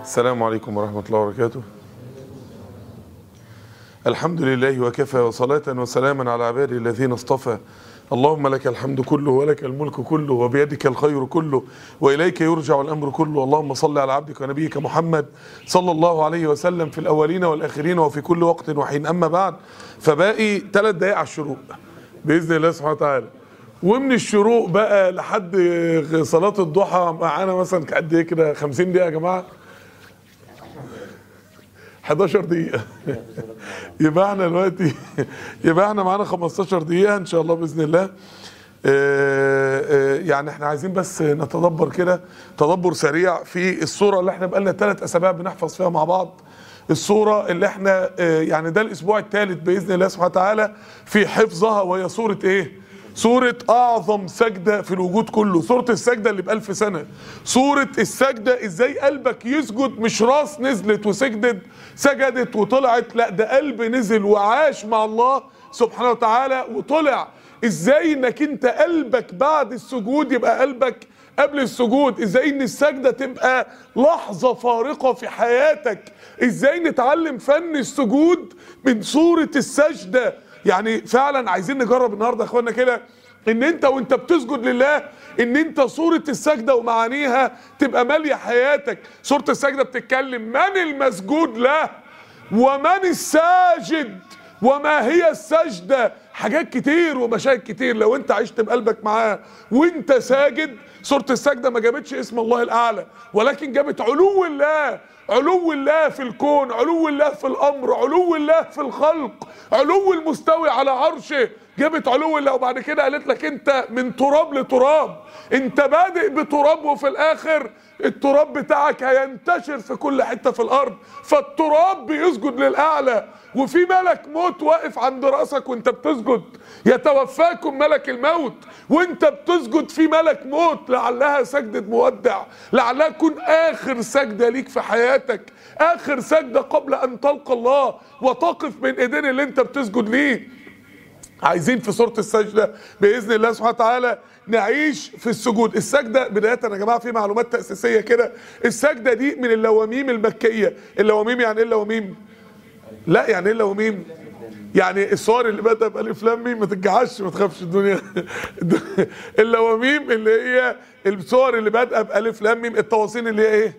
السلام عليكم ورحمة الله وبركاته الحمد لله وكفى وصلاة وسلاما على عباده الذين اصطفى اللهم لك الحمد كله ولك الملك كله وبيدك الخير كله وإليك يرجع الأمر كله اللهم صل على عبدك ونبيك محمد صلى الله عليه وسلم في الأولين والآخرين وفي كل وقت وحين أما بعد فباقي ثلاث دقائق على الشروق بإذن الله سبحانه وتعالى ومن الشروق بقى لحد صلاة الضحى معانا مثلا قد ايه كده 50 دقيقة يا جماعة 11 دقيقة يبقى احنا دلوقتي يبقى احنا معانا 15 دقيقة ان شاء الله بإذن الله آه، آه، يعني احنا عايزين بس نتدبر كده تدبر سريع في الصورة اللي احنا بقالنا ثلاث اسابيع بنحفظ فيها مع بعض الصورة اللي احنا آه، يعني ده الاسبوع الثالث بإذن الله سبحانه وتعالى في حفظها وهي صورة ايه سورة أعظم سجدة في الوجود كله سورة السجدة اللي بألف سنة سورة السجدة إزاي قلبك يسجد مش راس نزلت وسجدت سجدت وطلعت لا ده قلب نزل وعاش مع الله سبحانه وتعالى وطلع إزاي إنك أنت قلبك بعد السجود يبقى قلبك قبل السجود ازاي ان السجدة تبقى لحظة فارقة في حياتك ازاي نتعلم فن السجود من صورة السجدة يعني فعلا عايزين نجرب النهارده يا اخوانا كده ان انت وانت بتسجد لله ان انت صورة السجدة ومعانيها تبقى مالية حياتك صورة السجدة بتتكلم من المسجود له ومن الساجد وما هي السجدة حاجات كتير ومشاهد كتير لو انت عشت بقلبك معاها وانت ساجد سورة السجدة ما جابتش اسم الله الأعلى ولكن جابت علو الله علو الله في الكون علو الله في الأمر علو الله في الخلق علو المستوي على عرشه جابت علو الله وبعد كده قالت لك انت من تراب لتراب انت بادئ بتراب وفي الاخر التراب بتاعك هينتشر في كل حتة في الارض فالتراب بيسجد للاعلى وفي ملك موت واقف عند راسك وانت بتسجد يتوفاكم ملك الموت وانت بتسجد في ملك موت لعلها سجدة مودع لعلها تكون اخر سجدة ليك في حياتك اخر سجدة قبل ان تلقى الله وتقف من ايدين اللي انت بتسجد ليه عايزين في سوره السجده باذن الله سبحانه وتعالى نعيش في السجود السجده بدايه يا جماعه في معلومات تاسيسيه كده السجده دي من اللواميم المكيه اللواميم يعني ايه اللواميم لا يعني ايه اللواميم يعني الصور اللي بدأ بألف لام ميم ما تتجعش ما تخافش الدنيا اللواميم اللي هي الصور اللي بادئه بألف لام ميم التواصين اللي هي ايه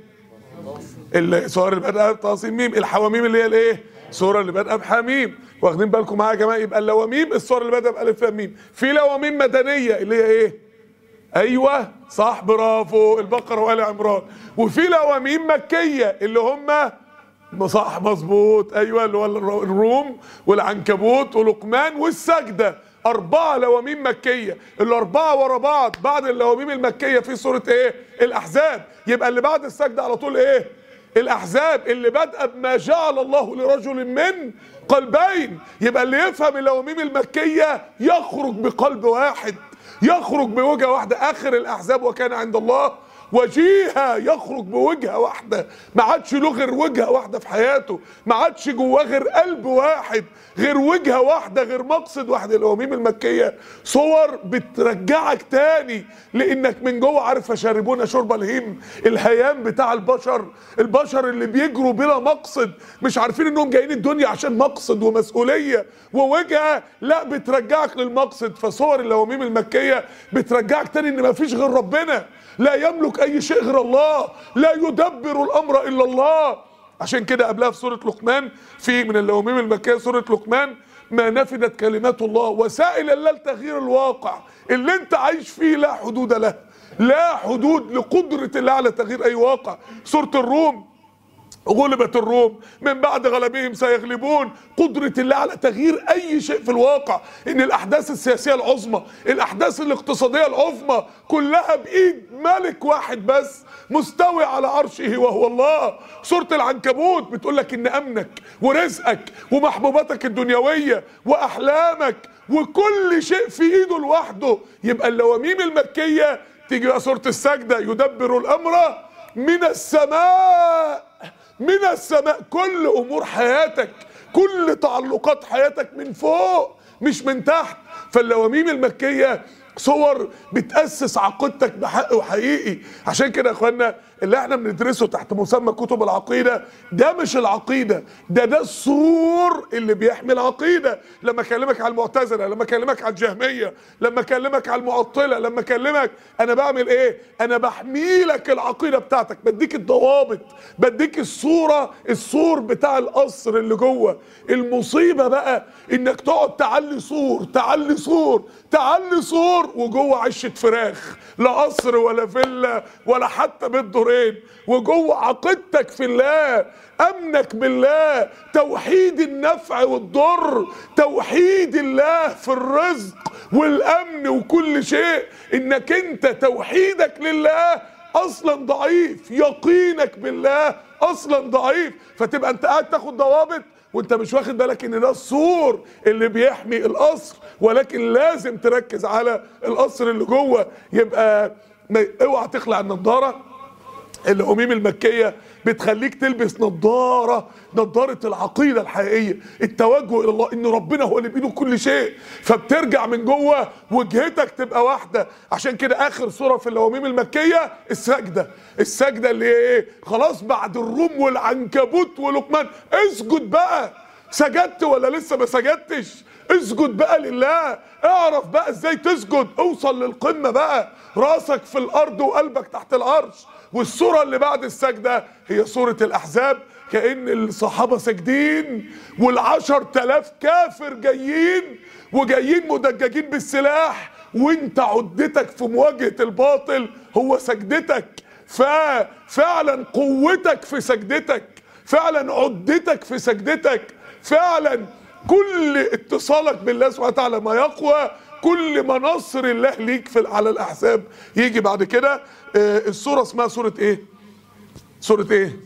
الصور اللي بادئه بتواصين ميم الحواميم اللي هي الايه الصوره اللي بادئه بحميم واخدين بالكم معايا يا جماعه يبقى اللواميم الصور اللي بادئه بالف لام ميم في لواميم مدنيه اللي هي ايه ايوه صح برافو البقره وال عمران وفي لواميم مكيه اللي هم صح مظبوط ايوه اللي هو الروم والعنكبوت ولقمان والسجده أربعة لواميم مكية الأربعة ورا بعض بعد اللواميم المكية في سورة إيه؟ الأحزاب يبقى اللي بعد السجدة على طول إيه؟ الاحزاب اللي بادئه بما جعل الله لرجل من قلبين يبقى اللي يفهم اللواميم المكيه يخرج بقلب واحد يخرج بوجهه واحده اخر الاحزاب وكان عند الله وجيها يخرج بوجهه واحده ما عادش له غير وجهه واحده في حياته ما عادش جواه غير قلب واحد غير وجهه واحده غير مقصد واحد الأواميم المكيه صور بترجعك تاني لانك من جوه عارف فشاربون شرب الهيم الهيام بتاع البشر البشر اللي بيجروا بلا مقصد مش عارفين انهم جايين الدنيا عشان مقصد ومسؤوليه ووجهه لا بترجعك للمقصد فصور الأواميم المكيه بترجعك تاني ان مفيش غير ربنا لا يملك اي شيء غير الله لا يدبر الامر الا الله عشان كده قبلها في سوره لقمان في من اللواميم المكيه سوره لقمان ما نفدت كلمات الله وسائل الله لتغيير الواقع اللي انت عايش فيه لا حدود له لا حدود لقدره الله على تغيير اي واقع سوره الروم غلبت الروم من بعد غلبهم سيغلبون قدرة الله على تغيير أي شيء في الواقع إن الأحداث السياسية العظمى الأحداث الاقتصادية العظمى كلها بإيد ملك واحد بس مستوي على عرشه وهو الله سورة العنكبوت بتقول لك إن أمنك ورزقك ومحبوباتك الدنيوية وأحلامك وكل شيء في إيده لوحده يبقى اللواميم المكية تيجي بقى سورة السجدة يدبر الأمر من السماء من السماء كل امور حياتك كل تعلقات حياتك من فوق مش من تحت فاللواميم المكيه صور بتأسس عقيدتك بحق وحقيقي عشان كده يا اخوانا اللي احنا بندرسه تحت مسمى كتب العقيده ده مش العقيده ده ده السور اللي بيحمي العقيده لما اكلمك على المعتزله لما اكلمك على الجهميه لما اكلمك على المعطله لما اكلمك انا بعمل ايه انا بحمي لك العقيده بتاعتك بديك الضوابط بديك الصوره السور بتاع القصر اللي جوه المصيبه بقى انك تقعد تعلي سور تعلي سور تعلي سور وجوه عشه فراخ لا قصر ولا فيلا ولا حتى بيت دورين وجوه عقيدتك في الله امنك بالله توحيد النفع والضر توحيد الله في الرزق والامن وكل شيء انك انت توحيدك لله اصلا ضعيف يقينك بالله اصلا ضعيف فتبقى انت قاعد تاخد ضوابط وانت مش واخد بالك ان ده السور اللي بيحمي القصر ولكن لازم تركز على القصر اللي جوه يبقى ما اوعى تخلع النضاره الهميم المكية بتخليك تلبس نظارة نظارة العقيدة الحقيقية التوجه إلى الله إن ربنا هو اللي بإيده كل شيء فبترجع من جوه وجهتك تبقى واحدة عشان كده آخر سورة في الهميم المكية السجدة السجدة اللي هي إيه خلاص بعد الروم والعنكبوت ولقمان اسجد بقى سجدت ولا لسه ما سجدتش اسجد بقى لله اعرف بقى ازاي تسجد اوصل للقمة بقى راسك في الارض وقلبك تحت العرش والسورة اللي بعد السجدة هي سورة الأحزاب كأن الصحابة ساجدين والعشر تلاف كافر جايين وجايين مدججين بالسلاح وانت عدتك في مواجهة الباطل هو سجدتك ففعلا قوتك في سجدتك فعلا عدتك في سجدتك فعلا كل اتصالك بالله سبحانه وتعالى ما يقوى كل ما نصر الله ليك في على الاحزاب يجي بعد كده آه، السوره اسمها سوره ايه سوره ايه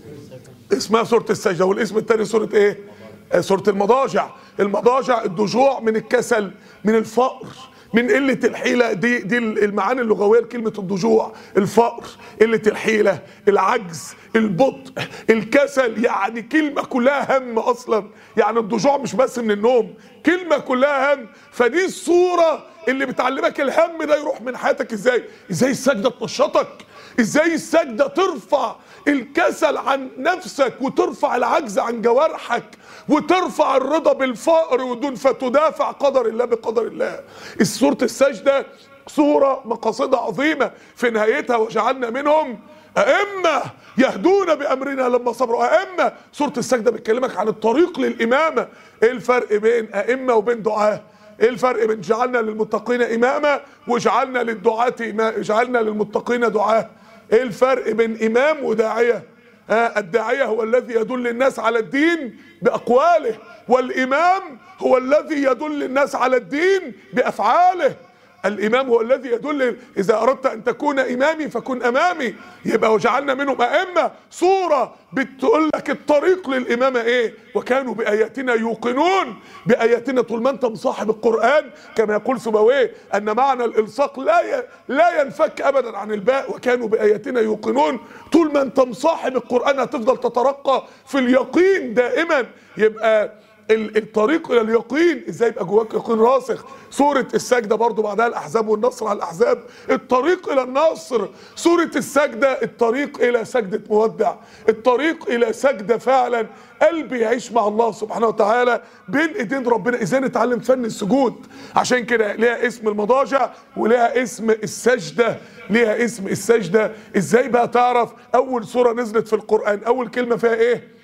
اسمها سوره السجده والاسم الثاني سوره ايه آه، سوره المضاجع المضاجع الضجوع من الكسل من الفقر من قلة الحيلة دي دي المعاني اللغوية لكلمة الضجوع، الفقر، قلة الحيلة، العجز، البطء، الكسل، يعني كلمة كلها هم أصلا، يعني الضجوع مش بس من النوم، كلمة كلها هم، فدي الصورة اللي بتعلمك الهم ده يروح من حياتك ازاي؟ ازاي السجدة تنشطك؟ ازاي السجدة ترفع الكسل عن نفسك وترفع العجز عن جوارحك وترفع الرضا بالفقر ودون فتدافع قدر الله بقدر الله سورة السجدة سورة مقاصدها عظيمة في نهايتها وجعلنا منهم أئمة يهدون بأمرنا لما صبروا أئمة سورة السجدة بتكلمك عن الطريق للإمامة إيه الفرق بين أئمة وبين دعاه ايه الفرق بين جعلنا للمتقين اماما وجعلنا للدعاة إمام جعلنا للمتقين دعاه ايه الفرق بين امام وداعيه آه الداعيه هو الذي يدل الناس على الدين باقواله والامام هو الذي يدل الناس على الدين بافعاله الامام هو الذي يدل اذا اردت ان تكون امامي فكن امامي يبقى وجعلنا منهم ائمه صوره بتقول لك الطريق للامامه ايه وكانوا باياتنا يوقنون باياتنا طول ما انت مصاحب القران كما يقول سبويه ان معنى الالصاق لا ي... لا ينفك ابدا عن الباء وكانوا باياتنا يوقنون طول ما انت مصاحب القران هتفضل تترقى في اليقين دائما يبقى ال- الطريق الى اليقين ازاي يبقى جواك يقين راسخ سوره السجده برضو بعدها الاحزاب والنصر على الاحزاب الطريق الى النصر سوره السجده الطريق الى سجده مودع الطريق الى سجده فعلا قلبي يعيش مع الله سبحانه وتعالى بين ايدين ربنا ازاي نتعلم فن السجود عشان كده ليها اسم المضاجع وليها اسم السجده ليها اسم السجده ازاي بقى تعرف اول سوره نزلت في القران اول كلمه فيها ايه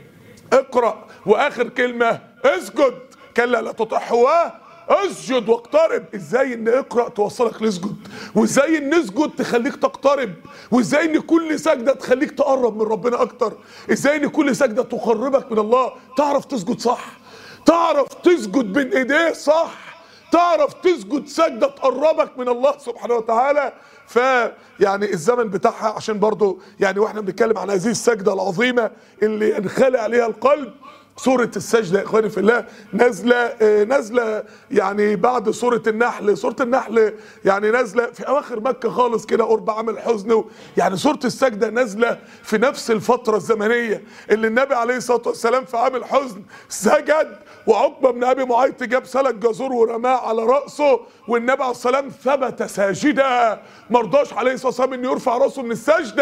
اقرأ واخر كلمة اسجد كلا لا تطعه اسجد واقترب ازاي ان اقرأ توصلك لاسجد وازاي ان اسجد تخليك تقترب وازاي ان كل سجدة تخليك تقرب من ربنا اكتر ازاي ان كل سجدة تقربك من الله تعرف تسجد صح تعرف تسجد بين ايديه صح تعرف تسجد سجدة تقربك من الله سبحانه وتعالى ف يعني الزمن بتاعها عشان برضو يعني واحنا بنتكلم عن هذه السجدة العظيمة اللي ينخلع عليها القلب سورة السجدة يا اخواني في الله نازلة آه، نازلة يعني بعد سورة النحل سورة النحل يعني نازلة في اواخر مكة خالص كده قرب عام الحزن و- يعني سورة السجدة نازلة في نفس الفترة الزمنية اللي النبي عليه الصلاة والسلام في عام الحزن سجد وعقبة بن ابي معيط جاب سلك جزور ورماه على رأسه والنبي عليه الصلاة والسلام ثبت ساجدا مرضاش عليه الصلاة والسلام انه يرفع راسه من السجدة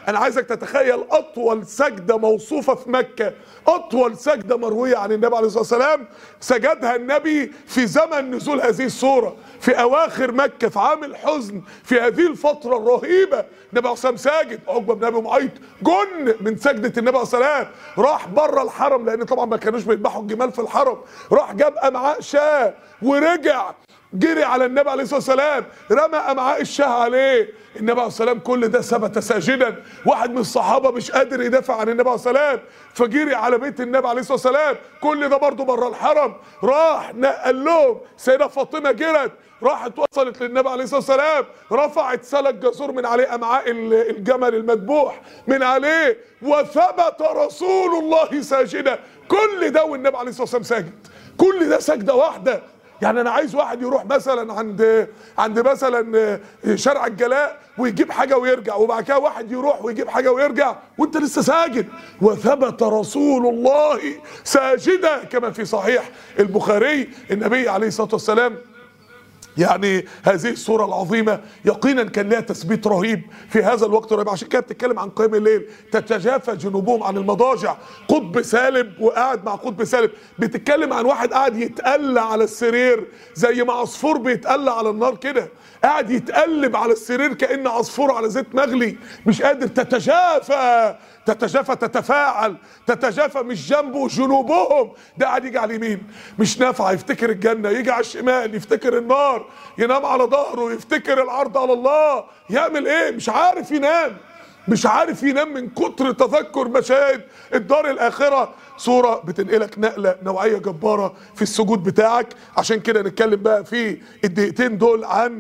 انا عايزك تتخيل اطول سجده موصوفه في مكه اطول سجده مرويه عن النبي عليه الصلاه والسلام سجدها النبي في زمن نزول هذه السوره في اواخر مكه في عام الحزن في هذه الفتره الرهيبه النبي عليه الصلاه والسلام ساجد عقبه بن ابي معيط جن من سجده النبي عليه الصلاه والسلام راح بره الحرم لان طبعا ما كانوش بيذبحوا الجمال في الحرم راح جاب امعاء شاه ورجع جري على النبي عليه الصلاه والسلام رمى امعاء الشاه عليه النبي عليه الصلاه والسلام كل ده ثبت ساجدا واحد من الصحابه مش قادر يدافع عن النبي عليه الصلاه والسلام فجري على بيت النبي عليه الصلاه والسلام كل ده برضه بره الحرم راح قال لهم سيده فاطمه جرت راحت وصلت للنبي عليه الصلاه والسلام رفعت سلك جزور من عليه امعاء الجمل المذبوح من عليه وثبت رسول الله ساجدا كل ده والنبي عليه الصلاه والسلام ساجد كل ده سجده واحده يعني انا عايز واحد يروح مثلا عند عند مثلا شارع الجلاء ويجيب حاجه ويرجع وبعد كده واحد يروح ويجيب حاجه ويرجع وانت لسه ساجد وثبت رسول الله ساجدا كما في صحيح البخاري النبي عليه الصلاه والسلام يعني هذه الصورة العظيمة يقينا كان لها تثبيت رهيب في هذا الوقت الرهيب عشان كده بتتكلم عن قيام الليل تتجافى جنوبهم عن المضاجع قطب سالب وقاعد مع قطب سالب بتتكلم عن واحد قاعد يتقلى على السرير زي ما عصفور بيتقلى على النار كده قاعد يتقلب على السرير كأن عصفور على زيت مغلي مش قادر تتجافى تتجافى تتفاعل تتجافى مش جنبه جنوبهم ده قاعد يجي على اليمين مش نافع يفتكر الجنة يجي على الشمال يفتكر النار ينام على ظهره يفتكر العرض على الله يعمل ايه مش عارف ينام مش عارف ينام من كتر تذكر مشاهد الدار الاخره صوره بتنقلك نقله نوعيه جباره في السجود بتاعك عشان كده نتكلم بقى في الدقيقتين دول عن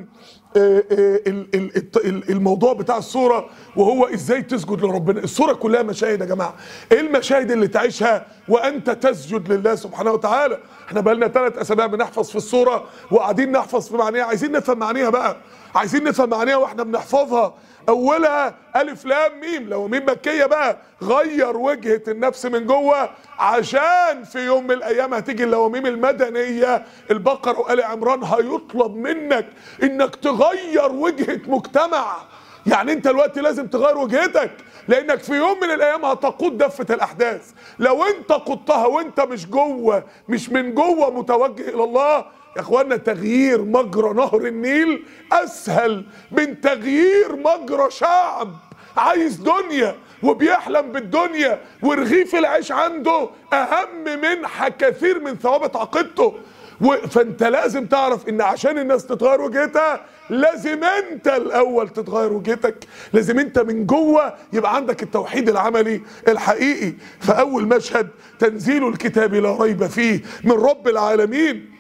الموضوع بتاع الصورة وهو ازاي تسجد لربنا الصورة كلها مشاهد يا جماعة ايه المشاهد اللي تعيشها وانت تسجد لله سبحانه وتعالى احنا بقالنا ثلاث اسابيع بنحفظ في الصورة وقاعدين نحفظ في معانيها عايزين نفهم معانيها بقى عايزين نفهم معانيها واحنا بنحفظها اولها الف لام ميم لو ميم مكيه بقى غير وجهه النفس من جوه عشان في يوم من الايام هتيجي اللواميم المدنيه البقره وال عمران هيطلب منك انك تغير وجهه مجتمع يعني انت دلوقتي لازم تغير وجهتك لانك في يوم من الايام هتقود دفه الاحداث لو انت قدتها وانت مش جوه مش من جوه متوجه الى الله يا اخوانا تغيير مجرى نهر النيل اسهل من تغيير مجرى شعب عايز دنيا وبيحلم بالدنيا ورغيف العيش عنده اهم منها كثير من ثوابت عقيدته فانت لازم تعرف ان عشان الناس تتغير وجهتها لازم انت الاول تتغير وجهتك لازم انت من جوه يبقى عندك التوحيد العملي الحقيقي فاول مشهد تنزيل الكتاب لا ريب فيه من رب العالمين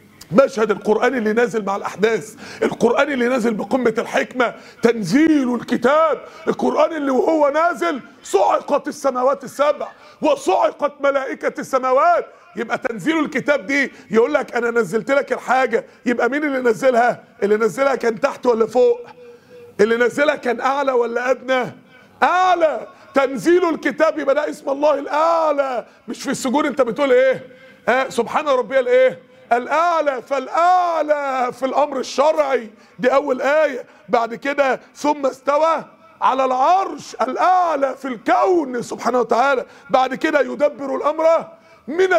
مشهد القرآن اللي نازل مع الأحداث القرآن اللي نازل بقمة الحكمة تنزيل الكتاب القرآن اللي وهو نازل صعقت السماوات السبع وصعقت ملائكة السماوات يبقى تنزيل الكتاب دي يقول لك أنا نزلت لك الحاجة يبقى مين اللي نزلها اللي نزلها كان تحت ولا فوق اللي نزلها كان أعلى ولا أدنى أعلى تنزيل الكتاب يبقى ده اسم الله الأعلى مش في السجود أنت بتقول إيه آه سبحان ربي الإيه الأعلى فالأعلى في الأمر الشرعي دي أول آية بعد كده ثم استوى على العرش الأعلى في الكون سبحانه وتعالى بعد كده يدبر الأمر من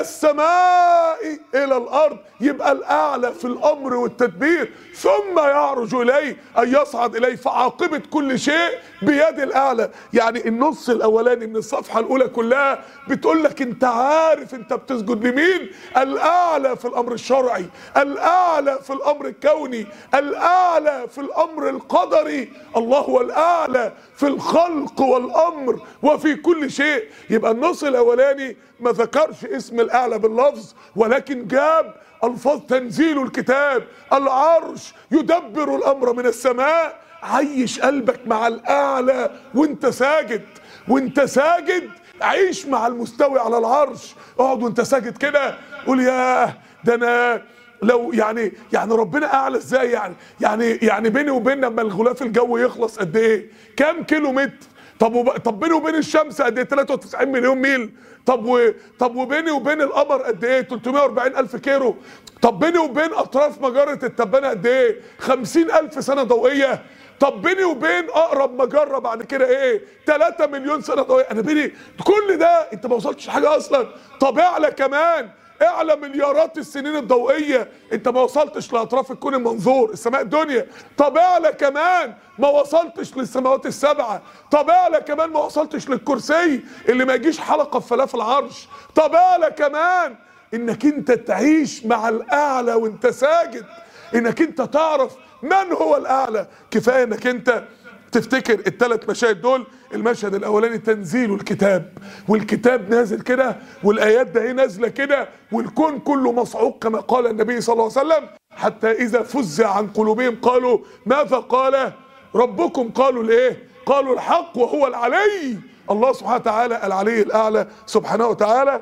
السماء إلى الأرض يبقى الأعلى في الأمر والتدبير ثم يعرج إليه أن يصعد إليه فعاقبة كل شيء بيد الأعلى يعني النص الأولاني من الصفحة الأولى كلها بتقول لك أنت عارف أنت بتسجد لمين الأعلى في الأمر الشرعي الأعلى في الأمر الكوني الأعلى في الأمر القدري الله هو الأعلى في الخلق والأمر وفي كل شيء يبقى النص الأولاني ما ذكرش اسم الأعلى باللفظ ولكن جاب الفاظ تنزيل الكتاب العرش يدبر الامر من السماء عيش قلبك مع الاعلى وانت ساجد وانت ساجد عيش مع المستوي على العرش اقعد وانت ساجد كده قول ياه ده انا لو يعني يعني ربنا اعلى ازاي يعني يعني يعني بيني وبين لما الغلاف الجو يخلص قد ايه كام كيلو متر طب وب... طب بيني وبين الشمس قد ايه 93 مليون ميل طب و... طب وبيني وبين القمر قد ايه 340 الف كيلو طب بيني وبين اطراف مجره التبانه قد ايه 50 الف سنه ضوئيه طب بيني وبين اقرب مجره بعد كده ايه 3 مليون سنه ضوئيه انا بيني كل ده انت ما وصلتش حاجه اصلا طب اعلى كمان اعلى مليارات السنين الضوئيه انت ما وصلتش لاطراف الكون المنظور السماء الدنيا طب اعلى كمان ما وصلتش للسماوات السبعه طب اعلى كمان ما وصلتش للكرسي اللي ما يجيش حلقه في فلاف العرش طب اعلى كمان انك انت تعيش مع الاعلى وانت ساجد انك انت تعرف من هو الاعلى كفايه انك انت تفتكر الثلاث مشاهد دول المشهد الاولاني تنزيل الكتاب والكتاب نازل كده والايات ده هي نازله كده والكون كله مصعوق كما قال النبي صلى الله عليه وسلم حتى اذا فزع عن قلوبهم قالوا ماذا قال ربكم قالوا الايه قالوا الحق وهو العلي الله سبحانه وتعالى العلي الاعلى سبحانه وتعالى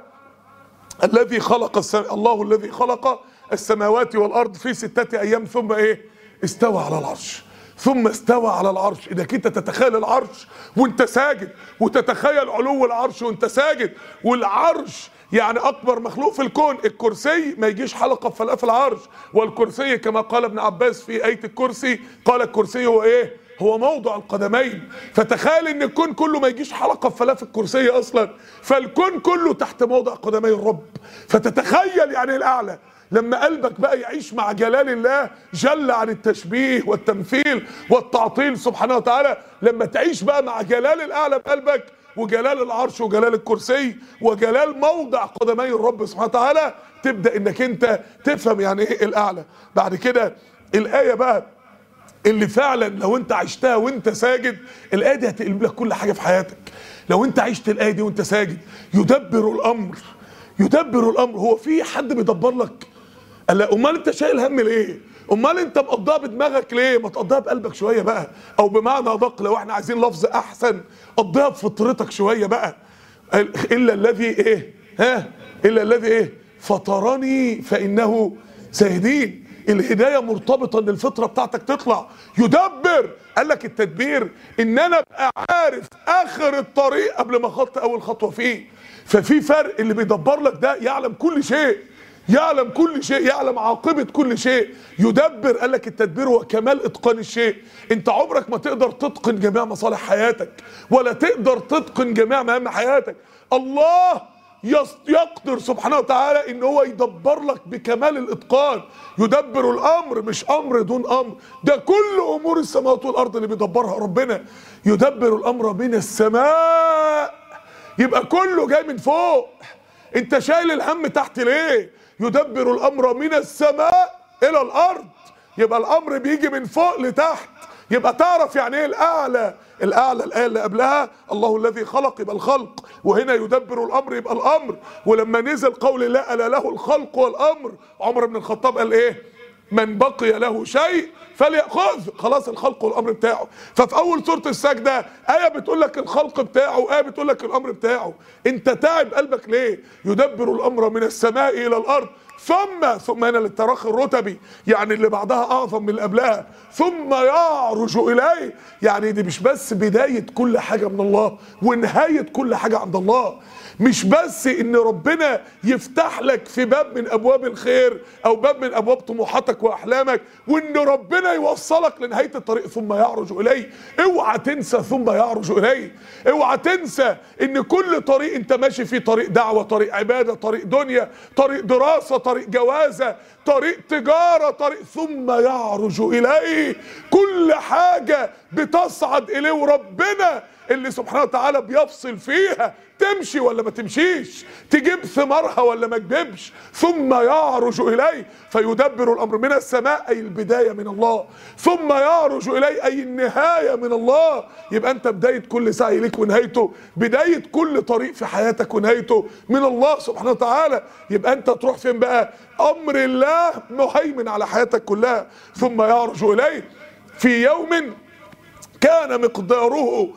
الذي خلق السم... الله الذي خلق السماوات والارض في ستة ايام ثم ايه استوى على العرش ثم استوى على العرش انك انت تتخيل العرش وانت ساجد وتتخيل علو العرش وانت ساجد والعرش يعني اكبر مخلوق في الكون الكرسي ما يجيش حلقه في فلاف العرش والكرسي كما قال ابن عباس في ايه الكرسي قال الكرسي هو ايه هو موضع القدمين فتخيل ان الكون كله ما يجيش حلقه في فلاف الكرسي اصلا فالكون كله تحت موضع قدمي الرب فتتخيل يعني الاعلى لما قلبك بقى يعيش مع جلال الله جل عن التشبيه والتمثيل والتعطيل سبحانه وتعالى لما تعيش بقى مع جلال الاعلى بقلبك وجلال العرش وجلال الكرسي وجلال موضع قدمي الرب سبحانه وتعالى تبدا انك انت تفهم يعني ايه الاعلى بعد كده الايه بقى اللي فعلا لو انت عشتها وانت ساجد الايه دي هتقلب لك كل حاجه في حياتك لو انت عشت الايه دي وانت ساجد يدبر الامر يدبر الامر هو في حد بيدبر لك قال لا امال انت شايل هم ليه امال انت مقضاها بدماغك ليه ما تقضيها بقلبك شويه بقى او بمعنى ادق لو احنا عايزين لفظ احسن قضيها بفطرتك شويه بقى الا الذي ايه ها الا الذي ايه فطرني فانه سيهدين الهدايه مرتبطه ان الفطره بتاعتك تطلع يدبر قال لك التدبير ان انا ابقى عارف اخر الطريق قبل ما اخط اول خطوه فيه ففي فرق اللي بيدبر لك ده يعلم كل شيء يعلم كل شيء يعلم عاقبة كل شيء يدبر قال لك التدبير هو كمال اتقان الشيء انت عمرك ما تقدر تتقن جميع مصالح حياتك ولا تقدر تتقن جميع مهام حياتك الله يقدر سبحانه وتعالى ان هو يدبر لك بكمال الاتقان يدبر الامر مش امر دون امر ده كل امور السماوات والارض اللي بيدبرها ربنا يدبر الامر من السماء يبقى كله جاي من فوق انت شايل الهم تحت ليه يدبر الامر من السماء الى الارض يبقى الامر بيجي من فوق لتحت يبقى تعرف يعني ايه الاعلى الاعلى الايه اللي قبلها الله الذي خلق يبقى الخلق وهنا يدبر الامر يبقى الامر ولما نزل قول الله الا له الخلق والامر عمر بن الخطاب قال ايه من بقي له شيء فليأخذ خلاص الخلق والامر بتاعه ففي اول سوره السجده ايه بتقول لك الخلق بتاعه وايه بتقول لك الامر بتاعه انت تعب قلبك ليه يدبر الامر من السماء الى الارض ثم ثم هنا للتراخي الرتبي يعني اللي بعدها اعظم من اللي قبلها ثم يعرج اليه يعني دي مش بس بدايه كل حاجه من الله ونهايه كل حاجه عند الله مش بس ان ربنا يفتح لك في باب من ابواب الخير او باب من ابواب طموحاتك واحلامك وان ربنا يوصلك لنهايه الطريق ثم يعرج اليه اوعى تنسى ثم يعرج اليه اوعى تنسى ان كل طريق انت ماشي فيه طريق دعوه طريق عباده طريق دنيا طريق دراسه طريق جوازه طريق تجاره طريق ثم يعرج اليه كل حاجه بتصعد اليه وربنا اللي سبحانه وتعالى بيفصل فيها تمشي ولا ما تمشيش تجيب ثمارها ولا ما تجيبش ثم يعرج اليه فيدبر الامر من السماء اي البدايه من الله ثم يعرج اليه اي النهايه من الله يبقى انت بدايه كل سعي ليك ونهايته بدايه كل طريق في حياتك ونهايته من الله سبحانه وتعالى يبقى انت تروح فين بقى امر الله مهيمن على حياتك كلها ثم يعرج اليه في يوم كان مقداره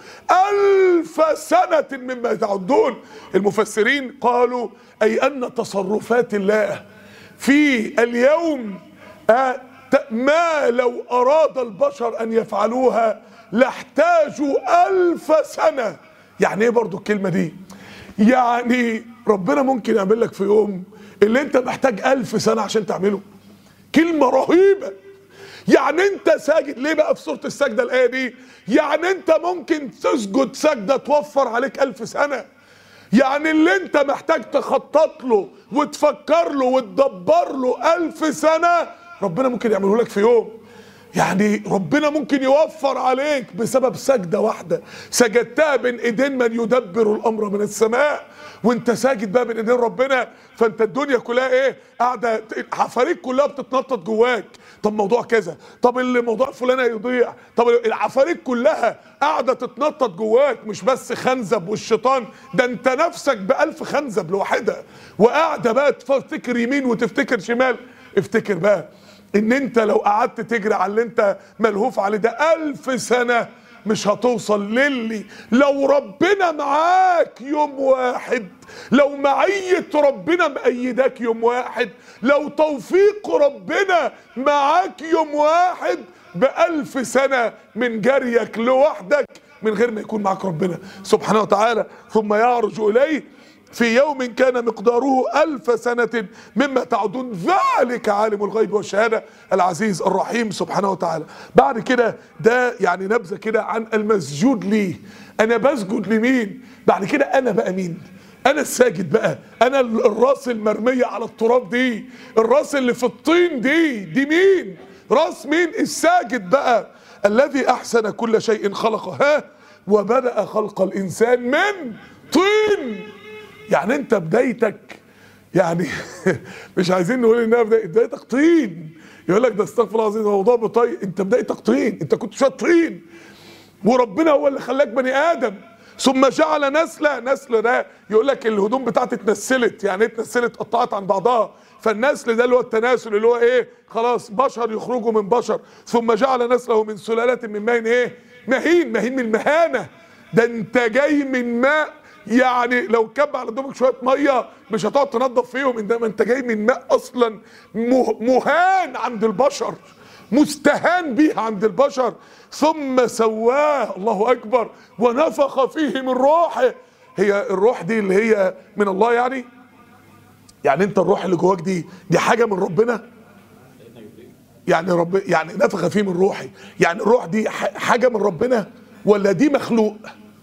ألف سنة مما تعدون المفسرين قالوا أي أن تصرفات الله في اليوم ما لو أراد البشر أن يفعلوها لاحتاجوا ألف سنة يعني إيه برضو الكلمة دي يعني ربنا ممكن يعمل لك في يوم اللي انت محتاج ألف سنة عشان تعمله كلمة رهيبة يعني انت ساجد ليه بقى في سوره السجده الايه دي يعني انت ممكن تسجد سجده توفر عليك ألف سنه يعني اللي انت محتاج تخطط له وتفكر له وتدبر له ألف سنة ربنا ممكن يعمله لك في يوم يعني ربنا ممكن يوفر عليك بسبب سجدة واحدة سجدتها بين ايدين من يدبر الامر من السماء وانت ساجد بقى بين ايدين ربنا فانت الدنيا كلها ايه قاعده عفاريت كلها بتتنطط جواك طب موضوع كذا طب الموضوع فلان هيضيع طب العفاريت كلها قاعده تتنطط جواك مش بس خنزب والشيطان ده انت نفسك بألف خنزب لوحدها وقاعده بقى تفتكر يمين وتفتكر شمال افتكر بقى ان انت لو قعدت تجري على اللي انت ملهوف عليه ده ألف سنه مش هتوصل للي لو ربنا معاك يوم واحد لو معية ربنا مأيداك يوم واحد لو توفيق ربنا معاك يوم واحد بألف سنة من جريك لوحدك من غير ما يكون معاك ربنا سبحانه وتعالى ثم يعرج إليه في يوم كان مقداره ألف سنة مما تعدون ذلك عالم الغيب والشهادة العزيز الرحيم سبحانه وتعالى بعد كده ده يعني نبذة كده عن المسجود ليه أنا بسجد لمين بعد كده أنا بقى مين أنا الساجد بقى أنا الراس المرمية على التراب دي الراس اللي في الطين دي دي مين راس مين الساجد بقى الذي أحسن كل شيء خلقه ها وبدأ خلق الإنسان من طين يعني انت بدايتك يعني مش عايزين نقول انها بداية بدايتك طين يقول لك ده استغفر الله العظيم ده موضوع بطيء انت بدايتك طين انت كنت شويه طين وربنا هو اللي خلاك بني ادم ثم جعل نسلا نسل ده يقول لك الهدوم بتاعتي اتنسلت يعني ايه اتنسلت قطعت عن بعضها فالنسل ده اللي هو التناسل اللي هو ايه خلاص بشر يخرجوا من بشر ثم جعل نسله من سلالة من ماء ايه مهين مهين من المهانة ده انت جاي من ماء يعني لو كب على دوبك شويه ميه مش هتقعد تنظف فيهم انما انت جاي من ماء اصلا مهان عند البشر مستهان به عند البشر ثم سواه الله اكبر ونفخ فيه من روحه هي الروح دي اللي هي من الله يعني يعني انت الروح اللي جواك دي دي حاجه من ربنا يعني رب يعني نفخ فيه من روحي يعني الروح دي حاجه من ربنا ولا دي مخلوق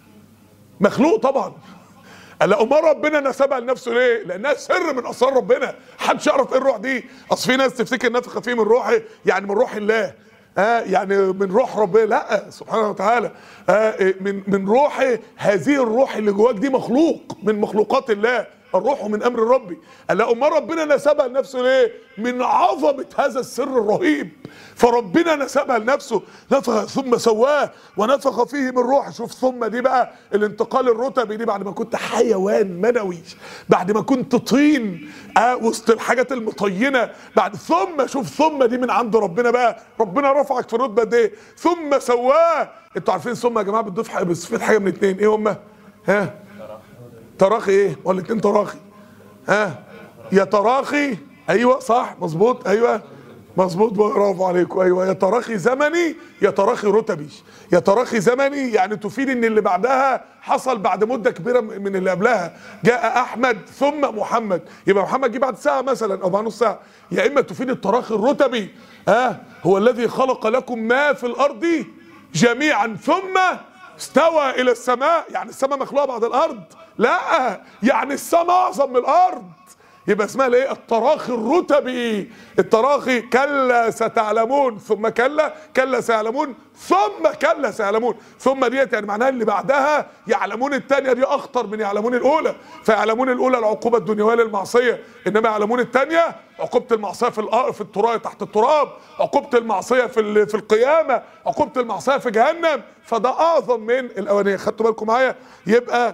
مخلوق طبعا لا امال ربنا نسبها لنفسه ليه؟ لانها سر من اسرار ربنا، محدش يعرف ايه الروح دي، اصل في ناس تفتكر نفخ فيه من روحي يعني من روح الله. آه يعني من روح ربنا لا سبحانه وتعالى آه من من روحي هذه الروح اللي جواك دي مخلوق من مخلوقات الله الروح من امر ربي الا امال ربنا نسبها لنفسه ليه من عظمه هذا السر الرهيب فربنا نسبها لنفسه نفخ ثم سواه ونفخ فيه من روح شوف ثم دي بقى الانتقال الرتبي دي بعد ما كنت حيوان منوي بعد ما كنت طين آه وسط الحاجات المطينه بعد ثم شوف ثم دي من عند ربنا بقى ربنا رفعك في الرتبه دي ثم سواه انتوا عارفين ثم يا جماعه بتضيف حاجه بتستفيد حاجه من اتنين ايه هم ها تراخي ايه ولا اتنين تراخي ها يا تراخي ايوه صح مظبوط ايوه مظبوط برافو عليكم ايوه يا تراخي زمني يا تراخي رتبي يا تراخي زمني يعني تفيد ان اللي بعدها حصل بعد مده كبيره من اللي قبلها جاء احمد ثم محمد يبقى محمد جه بعد ساعه مثلا او بعد نص ساعه يا اما تفيد التراخي الرتبي ها آه هو الذي خلق لكم ما في الارض جميعا ثم استوى الى السماء يعني السماء مخلوقه بعد الارض لا يعني السماء اعظم من الارض يبقى اسمها الايه التراخي الرتبي التراخي كلا ستعلمون ثم كلا كلا سيعلمون ثم كلا سيعلمون ثم ديت يعني معناها اللي بعدها يعلمون الثانيه دي اخطر من يعلمون الاولى فيعلمون الاولى العقوبه الدنيويه للمعصيه انما يعلمون الثانيه عقوبه المعصيه في الارض في التراب تحت التراب عقوبه المعصيه في في القيامه عقوبه المعصيه في جهنم فده اعظم من الاولانيه خدتوا بالكم معايا يبقى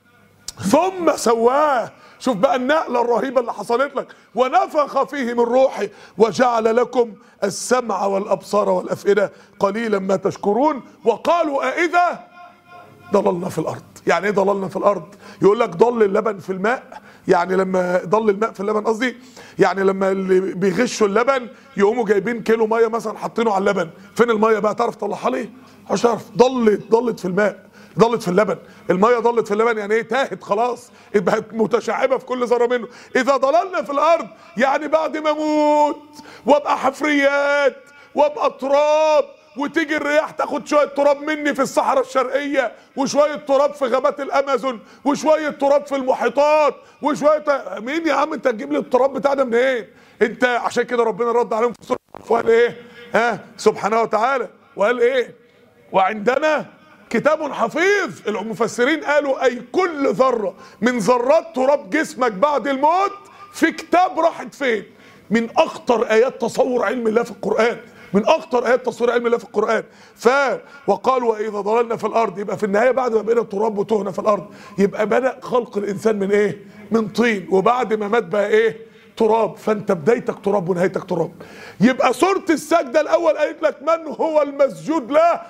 ثم سواه شوف بقى النقلة الرهيبة اللي حصلت لك ونفخ فيه من روحي وجعل لكم السمع والأبصار والأفئدة قليلا ما تشكرون وقالوا أئذا ضللنا في الأرض يعني ايه ضللنا في الأرض يقول لك ضل اللبن في الماء يعني لما ضل الماء في اللبن قصدي يعني لما اللي بيغشوا اللبن يقوموا جايبين كيلو ميه مثلا حاطينه على اللبن فين الميه بقى تعرف تطلعها ليه مش عارف ضلت ضلت في الماء ضلت في اللبن الميه ضلت في اللبن يعني ايه تاهت خلاص بقت متشعبه في كل ذره منه اذا ضللنا في الارض يعني بعد ما اموت وابقى حفريات وابقى تراب وتيجي الرياح تاخد شويه تراب مني في الصحراء الشرقيه وشويه تراب في غابات الامازون وشويه تراب في المحيطات وشويه مين يا عم انت تجيب لي التراب بتاع ده منين انت عشان كده ربنا رد عليهم في سوره وقال ايه ها سبحانه وتعالى وقال ايه وعندنا كتاب حفيظ المفسرين قالوا اي كل ذره من ذرات تراب جسمك بعد الموت في كتاب راحت فين من اخطر ايات تصور علم الله في القران من اخطر ايات تصوير علم الله في القران ف وقالوا واذا ضللنا في الارض يبقى في النهايه بعد ما بقينا تراب وتهنا في الارض يبقى بدا خلق الانسان من ايه من طين وبعد ما مات بقى ايه تراب فانت بدايتك تراب ونهايتك تراب يبقى سوره السجده الاول قالت لك من هو المسجود له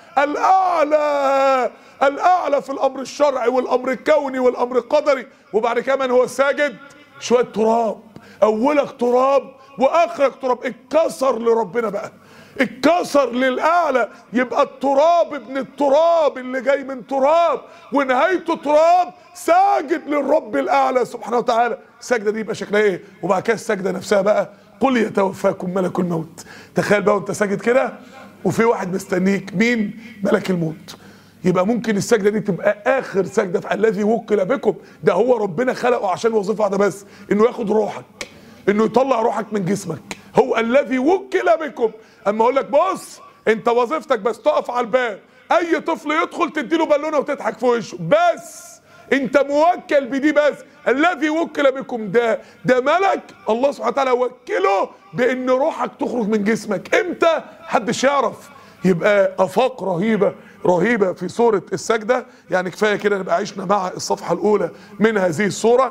الاعلى الاعلى في الامر الشرعي والامر الكوني والامر القدري وبعد كده من هو الساجد شويه تراب اولك تراب واخرك تراب اتكسر لربنا بقى اتكسر للاعلى يبقى التراب ابن التراب اللي جاي من تراب ونهايته تراب ساجد للرب الاعلى سبحانه وتعالى السجده دي يبقى شكلها ايه وبعد كده السجده نفسها بقى قل يتوفاكم ملك الموت تخيل بقى وانت ساجد كده وفي واحد مستنيك مين ملك الموت يبقى ممكن السجده دي تبقى اخر سجده في الذي وكل بكم ده هو ربنا خلقه عشان وظيفه واحده بس انه ياخد روحك انه يطلع روحك من جسمك هو الذي وكل بكم اما اقول لك بص انت وظيفتك بس تقف على الباب اي طفل يدخل تديله بالونه وتضحك في وشه بس انت موكل بدي بس الذي وكل بكم ده ده ملك الله سبحانه وتعالى وكله بان روحك تخرج من جسمك امتى محدش يعرف يبقى افاق رهيبه رهيبه في سوره السجده يعني كفايه كده نبقى عشنا مع الصفحه الاولى من هذه السوره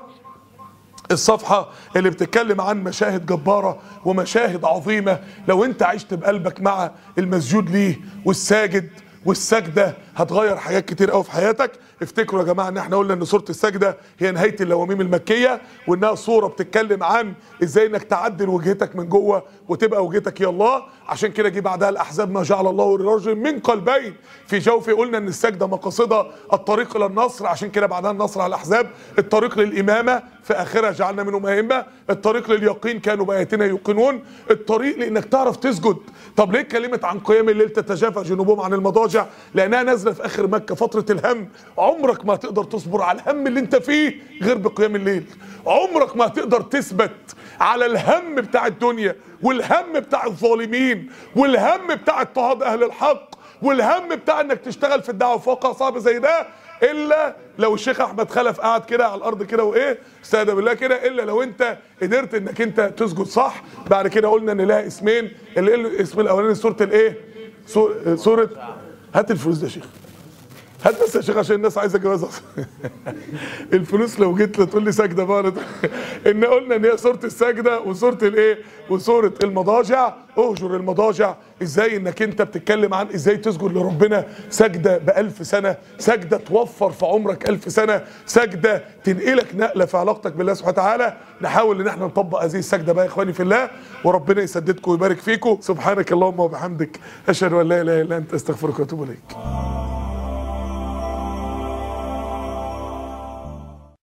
الصفحة اللي بتتكلم عن مشاهد جبارة ومشاهد عظيمة لو انت عشت بقلبك مع المسجود ليه والساجد والسجدة هتغير حاجات كتير قوي في حياتك افتكروا يا جماعة ان احنا قلنا ان سورة السجدة هي نهاية اللواميم المكية وانها صورة بتتكلم عن ازاي انك تعدل وجهتك من جوه وتبقى وجهتك يا الله عشان كده جه بعدها الاحزاب ما جعل الله لرجل من قلبين في جوفه قلنا ان السجدة مقاصدها الطريق الى النصر عشان كده بعدها النصر على الاحزاب الطريق للامامة في اخرها جعلنا منهم ائمة الطريق لليقين كانوا باياتنا يوقنون الطريق لانك تعرف تسجد طب ليه اتكلمت عن قيام الليل تتجافى جنوبهم عن المضاجع لانها نازله في اخر مكه فتره الهم عمرك ما هتقدر تصبر على الهم اللي انت فيه غير بقيام الليل عمرك ما هتقدر تثبت على الهم بتاع الدنيا والهم بتاع الظالمين والهم بتاع اضطهاد اهل الحق والهم بتاع انك تشتغل في الدعوه في واقع صعب زي ده الا لو الشيخ احمد خلف قعد كده على الارض كده وايه استهدى بالله كده الا لو انت قدرت انك انت تسجد صح بعد كده قلنا ان لها اسمين اللي الاسم الاولاني سوره الايه سوره هات الفلوس ده يا شيخ هات بس يا شيخ عشان الناس عايزه جواز الفلوس لو جيت تقول لي سجده بقى ان قلنا ان هي سوره السجده وسوره الايه وسوره المضاجع اهجر المضاجع ازاي انك انت بتتكلم عن ازاي تسجد لربنا سجده بألف سنه سجده توفر في عمرك ألف سنه سجده تنقلك نقله في علاقتك بالله سبحانه وتعالى نحاول ان احنا نطبق هذه السجده بقى يا اخواني في الله وربنا يسددكم ويبارك فيكم سبحانك اللهم وبحمدك اشهد ان لا اله الا انت استغفرك واتوب اليك